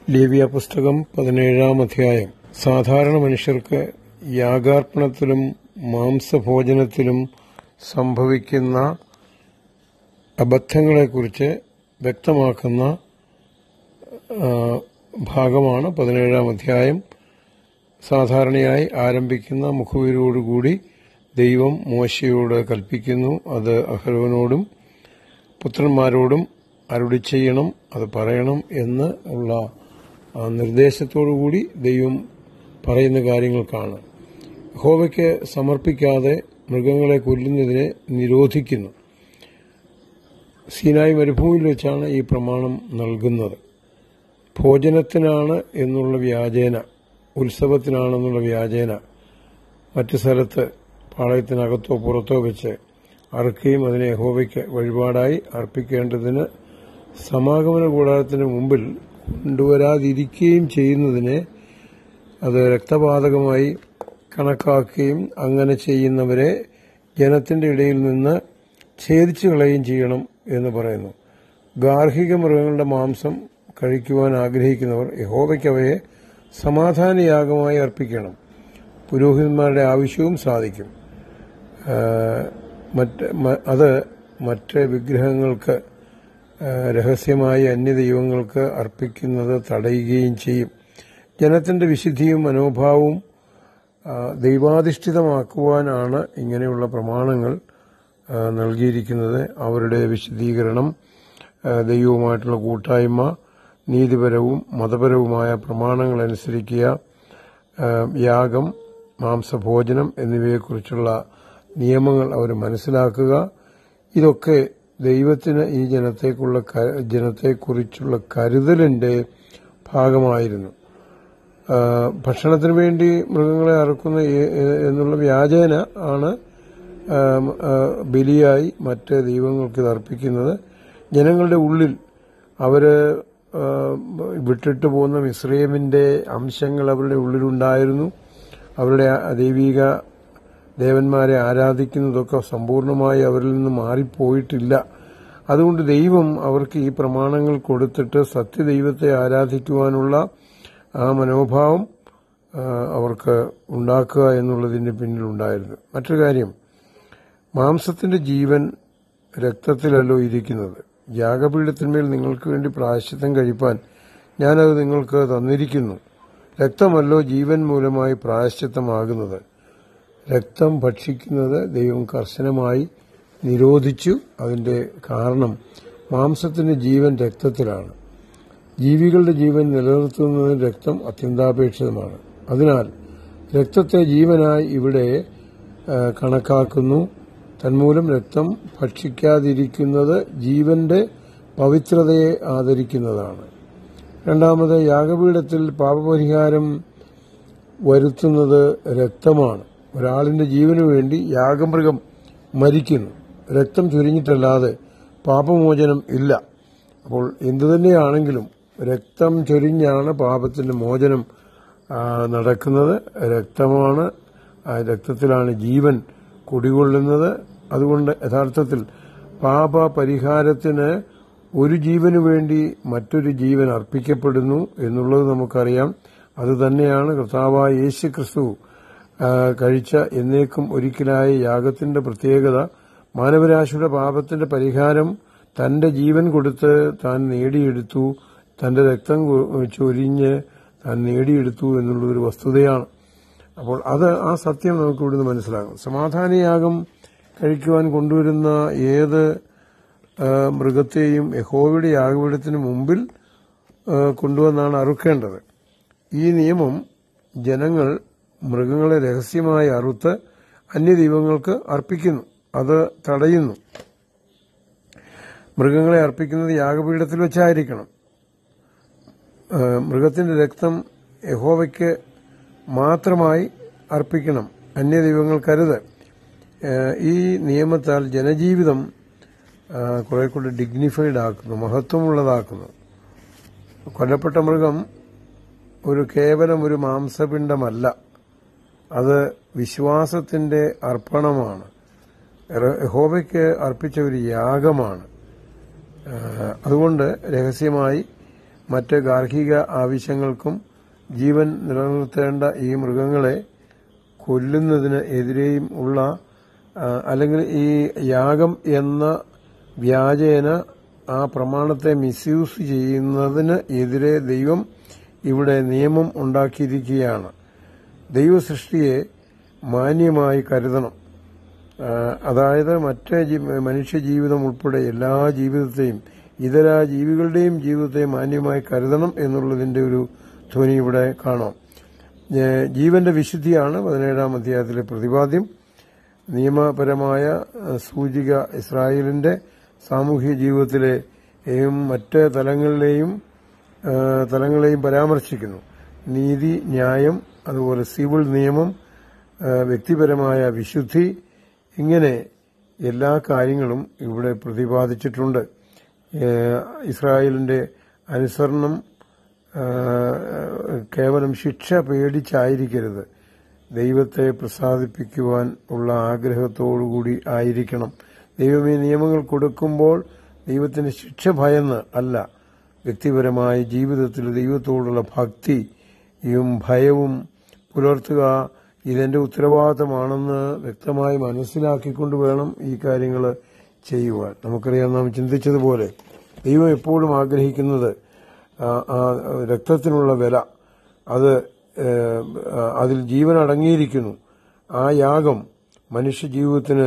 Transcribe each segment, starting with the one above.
ലേവ്യ പുസ്തകം പതിനേഴാം അധ്യായം സാധാരണ മനുഷ്യർക്ക് യാഗാർപ്പണത്തിലും മാംസഭോജനത്തിലും സംഭവിക്കുന്ന അബദ്ധങ്ങളെക്കുറിച്ച് വ്യക്തമാക്കുന്ന ആ, ഭാഗമാണ് പതിനേഴാം അധ്യായം സാധാരണയായി ആരംഭിക്കുന്ന മുഖവിരോടുകൂടി ദൈവം മോശയോട് കൽപ്പിക്കുന്നു അത് അഹരോനോടും പുത്രന്മാരോടും അരുളി ചെയ്യണം അത് പറയണം എന്ന് ഉള്ള ആ നിർദ്ദേശത്തോടുകൂടി ദൈവം പറയുന്ന കാര്യങ്ങൾക്കാണ് ഹോവയ്ക്ക് സമർപ്പിക്കാതെ മൃഗങ്ങളെ കൊല്ലുന്നതിനെ നിരോധിക്കുന്നു സീനായി മരുഭൂമിയിൽ വെച്ചാണ് ഈ പ്രമാണം നൽകുന്നത് ഭോജനത്തിനാണ് എന്നുള്ള വ്യാജേന ഉത്സവത്തിനാണെന്നുള്ള വ്യാജേന മറ്റു സ്ഥലത്ത് പാളയത്തിനകത്തോ പുറത്തോ വെച്ച് അറുക്കുകയും അതിനെ യഹോവയ്ക്ക് വഴിപാടായി അർപ്പിക്കേണ്ടതിന് സമാഗമന കൂടാരത്തിന് മുമ്പിൽ കൊണ്ടുവരാതിരിക്കുകയും ചെയ്യുന്നതിനെ അത് രക്തപാതകമായി കണക്കാക്കുകയും അങ്ങനെ ചെയ്യുന്നവരെ ജനത്തിന്റെ ഇടയിൽ നിന്ന് ഛേദിച്ചു കളയുകയും ചെയ്യണം എന്ന് പറയുന്നു ഗാർഹിക മൃഗങ്ങളുടെ മാംസം കഴിക്കുവാൻ ആഗ്രഹിക്കുന്നവർ യഹോവയ്ക്ക് അവയെ സമാധാനയാഗമായി അർപ്പിക്കണം പുരോഹിതന്മാരുടെ ആവശ്യവും സാധിക്കും ആ, മറ്റ് മ- അത് മറ്റ് വിഗ്രഹങ്ങൾക്ക് ആ, രഹസ്യമായി അന്യദൈവങ്ങൾക്ക് അർപ്പിക്കുന്നത് തടയുകയും ചെയ്യും ജനത്തിന്റെ വിശുദ്ധിയും മനോഭാവവും ആ, ദൈവാധിഷ്ഠിതമാക്കുവാനാണ് ഇങ്ങനെയുള്ള പ്രമാണങ്ങൾ ആ, നൽകിയിരിക്കുന്നത് അവരുടെ വിശദീകരണം ആ, ദൈവവുമായിട്ടുള്ള കൂട്ടായ്മ നീതിപരവും മതപരവുമായ പ്രമാണങ്ങൾ അനുസരിക്കുക ആ, യാഗം മാംസഭോജനം എന്നിവയെക്കുറിച്ചുള്ള നിയമങ്ങൾ അവർ മനസ്സിലാക്കുക ഇതൊക്കെ ദൈവത്തിന് ഈ ജനത്തേക്കുള്ള ക- ജനത്തെക്കുറിച്ചുള്ള കരുതലിന്റെ ഭാഗമായിരുന്നു ആ, ഭക്ഷണത്തിന് വേണ്ടി മൃഗങ്ങളെ അറുക്കുന്ന ഏ- ഏ- എന്നുള്ള വ്യാജേന ആണ് ആ, ആ, ബലിയായി മറ്റ് ദൈവങ്ങൾക്ക് ഇത് അർപ്പിക്കുന്നത് ജനങ്ങളുടെ ഉള്ളിൽ അവര് ആ, വിട്ടിട്ട് പോകുന്ന മിശ്രയമിന്റെ അംശങ്ങൾ അവരുടെ ഉള്ളിലുണ്ടായിരുന്നു അവരുടെ ആ ദൈവിക ദേവന്മാരെ ആരാധിക്കുന്നതൊക്കെ സമ്പൂർണമായി അവരിൽ നിന്ന് മാറിപ്പോയിട്ടില്ല അതുകൊണ്ട് ദൈവം അവർക്ക് ഈ പ്രമാണങ്ങൾ കൊടുത്തിട്ട് സത്യദൈവത്തെ ആരാധിക്കുവാനുള്ള ആ മനോഭാവം ആ, അവർക്ക് ഉണ്ടാക്കുക എന്നുള്ളതിന്റെ പിന്നിലുണ്ടായിരുന്നു മറ്റൊരു കാര്യം മാംസത്തിന്റെ ജീവൻ രക്തത്തിലല്ലോ ഇരിക്കുന്നത് യാഗപീഠത്തിന്മേൽ നിങ്ങൾക്ക് വേണ്ടി പ്രായശ്ചിത്തം കഴിപ്പാൻ ഞാനത് നിങ്ങൾക്ക് തന്നിരിക്കുന്നു രക്തമല്ലോ ജീവൻ മൂലമായി പ്രായശ്ചിത്തമാകുന്നത് രക്തം ഭക്ഷിക്കുന്നത് ദൈവം കർശനമായി നിരോധിച്ചു അതിന്റെ കാരണം മാംസത്തിന്റെ ജീവൻ രക്തത്തിലാണ് ജീവികളുടെ ജീവൻ നിലനിർത്തുന്നതിന് രക്തം അത്യന്താപേക്ഷിതമാണ് അതിനാൽ രക്തത്തെ ജീവനായി ഇവിടെ ആ, കണക്കാക്കുന്നു തന്മൂലം രക്തം ഭക്ഷിക്കാതിരിക്കുന്നത് ജീവന്റെ പവിത്രതയെ ആദരിക്കുന്നതാണ് രണ്ടാമത് യാഗപീഠത്തിൽ പാപപരിഹാരം വരുത്തുന്നത് രക്തമാണ് ഒരാളിന്റെ ജീവനു വേണ്ടി യാഗമൃഗം മരിക്കുന്നു രക്തം ചൊരിഞ്ഞിട്ടല്ലാതെ പാപമോചനം ഇല്ല അപ്പോൾ എന്തുതന്നെയാണെങ്കിലും രക്തം ചൊരിഞ്ഞാണ് പാപത്തിന്റെ മോചനം ആ, നടക്കുന്നത് രക്തമാണ് ആ രക്തത്തിലാണ് ജീവൻ കുടികൊള്ളുന്നത് അതുകൊണ്ട് യഥാർത്ഥത്തിൽ പാപ പരിഹാരത്തിന് ഒരു ജീവനു വേണ്ടി മറ്റൊരു ജീവൻ അർപ്പിക്കപ്പെടുന്നു എന്നുള്ളത് നമുക്കറിയാം അത് തന്നെയാണ് കർത്താവായ യേശു ക്രിസ്തു ആ, കഴിച്ച എന്നേക്കും ഒരിക്കലായ യാഗത്തിന്റെ പ്രത്യേകത മാനവരാശിയുടെ പാപത്തിന്റെ പരിഹാരം തന്റെ ജീവൻ കൊടുത്ത് താൻ നേടിയെടുത്തു തന്റെ രക്തം കൊ- ചൊരിഞ്ഞ് താൻ നേടിയെടുത്തു എന്നുള്ളൊരു വസ്തുതയാണ് അപ്പോൾ അത് ആ സത്യം നമുക്ക് ഇവിടുന്ന് മനസ്സിലാകും സമാധാനയാഗം കഴിക്കുവാൻ കൊണ്ടുവരുന്ന ഏത് ആ, മൃഗത്തെയും യഹോവയുടെ യാഗപീഠത്തിന് മുമ്പിൽ ആ, കൊണ്ടുവന്നാണ് അറുക്കേണ്ടത് ഈ നിയമം ജനങ്ങൾ മൃഗങ്ങളെ രഹസ്യമായി അറുത്ത് അന്യദൈവങ്ങൾക്ക് അർപ്പിക്കുന്നു അത് തടയുന്നു മൃഗങ്ങളെ അർപ്പിക്കുന്നത് യാഗപീഠത്തിൽ വെച്ചായിരിക്കണം ആ, മൃഗത്തിന്റെ രക്തം യഹോവയ്ക്ക് മാത്രമായി അർപ്പിക്കണം അന്യദൈവങ്ങൾക്കരുത് ആ, ഈ നിയമത്താൽ ജനജീവിതം ആ, കുറെ കൂടി ഡിഗ്നിഫൈഡ് ആക്കുന്നു മഹത്വമുള്ളതാക്കുന്നു കൊല്ലപ്പെട്ട മൃഗം ഒരു കേവലം ഒരു മാംസപിണ്ഡമല്ല അത് വിശ്വാസത്തിന്റെ അർപ്പണമാണ് യഹോവയ്ക്ക് അർപ്പിച്ച ഒരു യാഗമാണ് ആ, അതുകൊണ്ട് രഹസ്യമായി മറ്റ് ഗാർഹിക ആവശ്യങ്ങൾക്കും ജീവൻ നിലനിർത്തേണ്ട ഈ മൃഗങ്ങളെ കൊല്ലുന്നതിന് എതിരെയും ഉള്ള ആ, അല്ലെങ്കിൽ ഈ യാഗം എന്ന വ്യാജേന ആ പ്രമാണത്തെ മിസ്യൂസ് ചെയ്യുന്നതിന് എതിരെ ദൈവം ഇവിടെ നിയമം ഉണ്ടാക്കിയിരിക്കുകയാണ് ദൈവസൃഷ്ടിയെ മാന്യമായി കരുതണം ആ, അതായത് മറ്റ് ജീ- മനുഷ്യ ജീവിതം ഉൾപ്പെടെ എല്ലാ ജീവിതത്തെയും ഇതര ജീവികളുടെയും ജീവിതത്തെ മാന്യമായി കരുതണം എന്നുള്ളതിന്റെ ഒരു ധ്വനി ഇവിടെ കാണാം ഏ, ജീവന്റെ വിശുദ്ധിയാണ് പതിനേഴാം അധ്യായത്തിലെ പ്രതിപാദ്യം നിയമപരമായ ആ, സൂചിക ഇസ്രായേലിന്റെ സാമൂഹ്യ ജീവിതത്തിലെ ഏയും മറ്റ് തലങ്ങളിലെയും ആ, തലങ്ങളെയും പരാമർശിക്കുന്നു നീതി ന്യായം അതുപോലെ സിവിൽ നിയമം ആ, വ്യക്തിപരമായ വിശുദ്ധി ഇങ്ങനെ എല്ലാ കാര്യങ്ങളും ഇവിടെ പ്രതിപാദിച്ചിട്ടുണ്ട് ഏ, ഇസ്രായേലിന്റെ അനുസരണം ആ, കേവലം ശിക്ഷ പേടിച്ചായിരിക്കരുത് ദൈവത്തെ പ്രസാദിപ്പിക്കുവാൻ ഉള്ള ആഗ്രഹത്തോടുകൂടി ആയിരിക്കണം ദൈവം ഈ നിയമങ്ങൾ കൊടുക്കുമ്പോൾ ദൈവത്തിന് ശിക്ഷ ഭയന്ന് അല്ല വ്യക്തിപരമായ ജീവിതത്തിൽ ദൈവത്തോടുള്ള ഭക്തിയും ഭയവും പുലർത്തുക ഇതെന്റെ ഉത്തരവാദിത്തമാണെന്ന് വ്യക്തമായി മനസ്സിലാക്കിക്കൊണ്ട് വേണം ഈ കാര്യങ്ങൾ ചെയ്യുവാൻ നമുക്കറിയാം നാം ചിന്തിച്ചതുപോലെ ദൈവം എപ്പോഴും ആഗ്രഹിക്കുന്നത് ആ, ആ രക്തത്തിനുള്ള വില അത് ഏഹ്, അതിൽ ജീവൻ അടങ്ങിയിരിക്കുന്നു ആ യാഗം മനുഷ്യ ജീവിതത്തിന്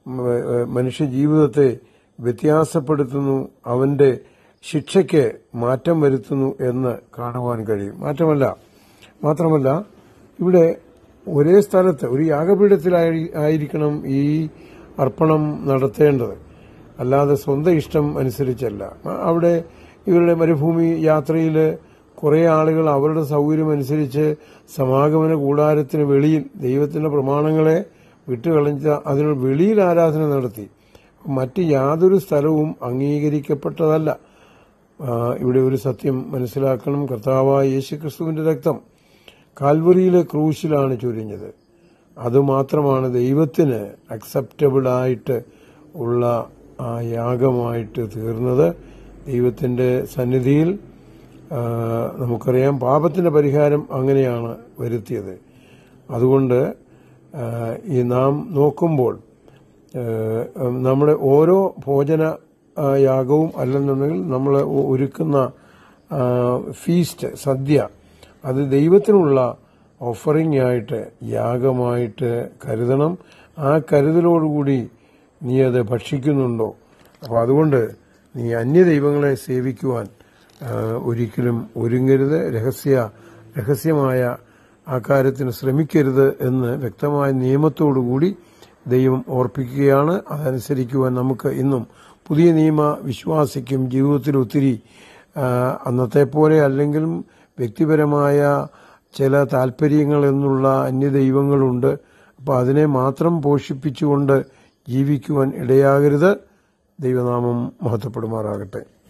മനുഷ്യ ജീവിതത്തെ വ്യത്യാസപ്പെടുത്തുന്നു അവന്റെ ശിക്ഷയ്ക്ക് മാറ്റം വരുത്തുന്നു എന്ന് കാണുവാൻ കഴിയും മാറ്റമല്ല മാത്രമല്ല ഇവിടെ ഒരേ സ്ഥലത്ത് ഒരു യാഗപീഠത്തിലായി ആയിരിക്കണം ഈ അർപ്പണം നടത്തേണ്ടത് അല്ലാതെ സ്വന്തം ഇഷ്ടം അനുസരിച്ചല്ല അവിടെ ഇവരുടെ മരുഭൂമി യാത്രയിൽ കുറെ ആളുകൾ അവരുടെ സൗകര്യം അനുസരിച്ച് സമാഗമന കൂടാരത്തിന് വെളിയിൽ ദൈവത്തിന്റെ പ്രമാണങ്ങളെ വിട്ടുകളഞ്ഞ അതിന് വെളിയിൽ ആരാധന നടത്തി മറ്റ് യാതൊരു സ്ഥലവും അംഗീകരിക്കപ്പെട്ടതല്ല ആ, ഇവിടെ ഒരു സത്യം മനസ്സിലാക്കണം കർത്താവായ യേശുക്രിസ്തുവിന്റെ രക്തം കാൽവറിയിലെ ക്രൂശിലാണ് ചൊരിഞ്ഞത് അതുമാത്രമാണ് ദൈവത്തിന് അക്സെപ്റ്റബിൾ ആയിട്ട് ഉള്ള ആ യാഗമായിട്ട് തീർന്നത് ദൈവത്തിന്റെ സന്നിധിയിൽ ആ, നമുക്കറിയാം പാപത്തിന്റെ പരിഹാരം അങ്ങനെയാണ് വരുത്തിയത് അതുകൊണ്ട് ആ, ഈ നാം നോക്കുമ്പോൾ ആ, നമ്മുടെ ഓരോ ഭോജന ആ, യാഗവും അല്ലെന്നുണ്ടെങ്കിൽ നമ്മൾ ഒരുക്കുന്ന ആ, ഫീസ്റ്റ് സദ്യ അത് ദൈവത്തിനുള്ള ഓഫറിംഗ് ആയിട്ട് യാഗമായിട്ട് കരുതണം ആ കരുതലോടുകൂടി നീ അത് ഭക്ഷിക്കുന്നുണ്ടോ അപ്പോൾ അതുകൊണ്ട് നീ അന്യ ദൈവങ്ങളെ സേവിക്കുവാൻ ആ, ഒരിക്കലും ഒരുങ്ങരുത് രഹസ്യ രഹസ്യമായ ആ കാര്യത്തിന് ശ്രമിക്കരുത് എന്ന് വ്യക്തമായ നിയമത്തോടുകൂടി ദൈവം ഓർപ്പിക്കുകയാണ് അതനുസരിക്കുവാൻ നമുക്ക് ഇന്നും പുതിയ നിയമ വിശ്വാസിക്കും ജീവിതത്തിൽ ഒത്തിരി ആ, അന്നത്തെ പോലെ അല്ലെങ്കിലും വ്യക്തിപരമായ ചില താല്പര്യങ്ങൾ എന്നുള്ള അന്യദൈവങ്ങളുണ്ട് അപ്പോൾ അതിനെ മാത്രം പോഷിപ്പിച്ചുകൊണ്ട് ജീവിക്കുവാൻ ഇടയാകരുത് ദൈവനാമം മഹത്വപ്പെടുമാറാകട്ടെ